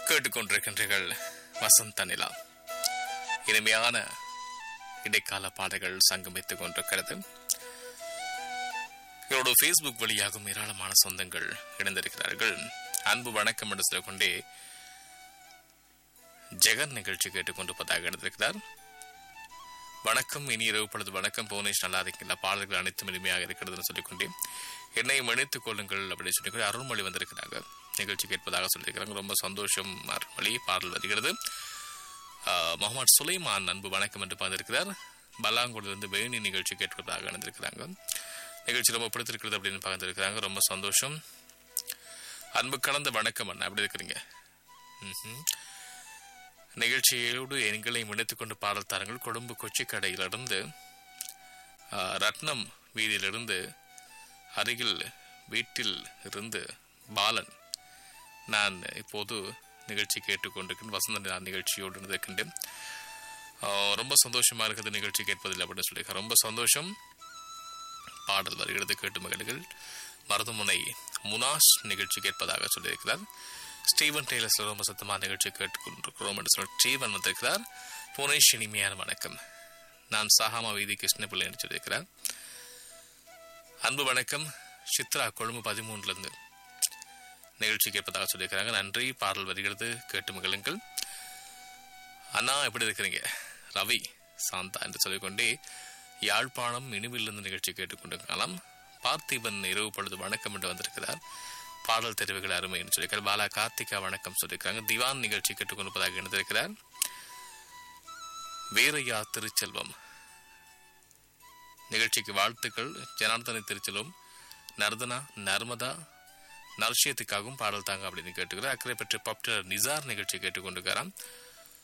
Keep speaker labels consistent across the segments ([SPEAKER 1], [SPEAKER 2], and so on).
[SPEAKER 1] கேட்டுக்கொண்டிருக்கின்றீர்கள் வசந்த நிலா இனிமையான இடைக்கால பாடல்கள் சங்கமித்துக் கொண்டிருக்கிறது இவரோட ஃபேஸ்புக் வழியாகவும் ஏராளமான சொந்தங்கள் இணைந்திருக்கிறார்கள் அன்பு வணக்கம் என்று சொல்லிக்கொண்டே ஜெகன் நிகழ்ச்சி கேட்டுக்கொண்டிருப்பதாக எடுத்திருக்கிறார் வணக்கம் இனி இரவு பொழுது வணக்கம் புவனேஷ் நல்லா இருக்கீங்களா பாடல்கள் அனைத்தும் இனிமையாக இருக்கிறதுன்னு சொல்லிக்கொண்டே என்னையும் இணைத்துக் கொள்ளுங்கள் அப்படின்னு சொல்லி அருள்மொழி வந்திருக்கிறாங்க நிகழ்ச்சி கேட்பதாக சொல்லியிருக்கிறாங்க ரொம்ப சந்தோஷம் அருள்மொழி பாடல் வருகிறது ஆஹ், முகமது சுலைமான் அன்பு வணக்கம் என்று பார்த்திருக்கிறார் பல்லாங்குடிலிருந்து வேணி நிகழ்ச்சி கேட்பதாக இணைந்திருக்கிறாங்க நிகழ்ச்சி ரொம்ப பிடித்திருக்கிறது அப்படின்னு பார்த்துருக்கிறாங்க ரொம்ப சந்தோஷம் அன்பு கலந்த வணக்கம் அண்ணா அப்படி இருக்கிறீங்க ம்ஹும். நிகழ்ச்சியோடு எங்களை இணைத்துக் கொண்டு பாடல் தாருங்கள் கொழும்பு கொச்சி கடையிலிருந்து ஆ, ரத்னம் வீதியிலிருந்து அருகில் வீட்டில் இருந்து பாலன் நான் இப்போது நிகழ்ச்சி கேட்டுக்கொண்டிருக்கிறேன் வசந்த நான் நிகழ்ச்சியோடு இருக்கின்றேன் ஆ, ரொம்ப சந்தோஷமா இருக்குது நிகழ்ச்சி கேட்பதில் அப்படின்னு சொல்லியிருக்கேன் ரொம்ப சந்தோஷம் பாடல் வருகிறது கேட்டு மகளிர்கள் மருதமுனை முனாஸ் நிகழ்ச்சி கேட்பதாக சொல்லியிருக்கிறார் ஸ்டீவன் டெய்லர் ரொம்ப சத்தமாக நிகழ்ச்சி கேட்டுக்கொண்டிருக்கிறோம் என்று சொல்லி ஸ்டீவன் வந்திருக்கிறார் புனேஷ் இனிமையான வணக்கம் நான் சாகாமா வீதி கிருஷ்ணபிள்ளை என்று சொல்லியிருக்கிறார் அன்பு வணக்கம் சித்ரா கொழும்பு பதிமூன்றுலேருந்து நிகழ்ச்சி கேட்பதாக சொல்லியிருக்கிறாங்க நன்றி பாடல் வருகிறது கேட்டு மகிழுங்கள் அண்ணா எப்படி இருக்கிறீங்க ரவி சாந்தா என்று சொல்லிக்கொண்டே யாழ்ப்பாணம் இனிவிலிருந்து நிகழ்ச்சி கேட்டுக்கொண்டிருக்கலாம் பார்த்திபன் இரவு பொழுது வணக்கம் என்று வந்திருக்கிறார் பாடல் தெரிவுகள் அருமை என்று சொல்லியிருக்கார் பாலா கார்த்திகா வணக்கம் சொல்லியிருக்காங்க திவான் நிகழ்ச்சி கேட்டுக்கொண்டிருப்பதாக இணைந்திருக்கிறார் வீரையா திருச்செல்வம் நிகழ்ச்சிக்கு வாழ்த்துக்கள் ஜனார்தன திருச்செல்வம் நர்தனா நர்மதா நர்ஷியத்துக்காகவும் பாடல் தாங்க அப்படின்னு கேட்டுக்கிறார் அக்கறை பெற்ற பாப்புலர் நிசார் நிகழ்ச்சி கேட்டுக்கொண்டிருக்கிறாராம்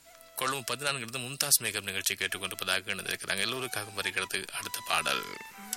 [SPEAKER 1] கொள்ளும் பதினான்கு மும்தாஸ் மேகம் நிகழ்ச்சி கேட்டுக்கொண்டிருப்பதாக இணைந்திருக்கிறாங்க எல்லோருக்காகவும் வருகிறது அடுத்த பாடல்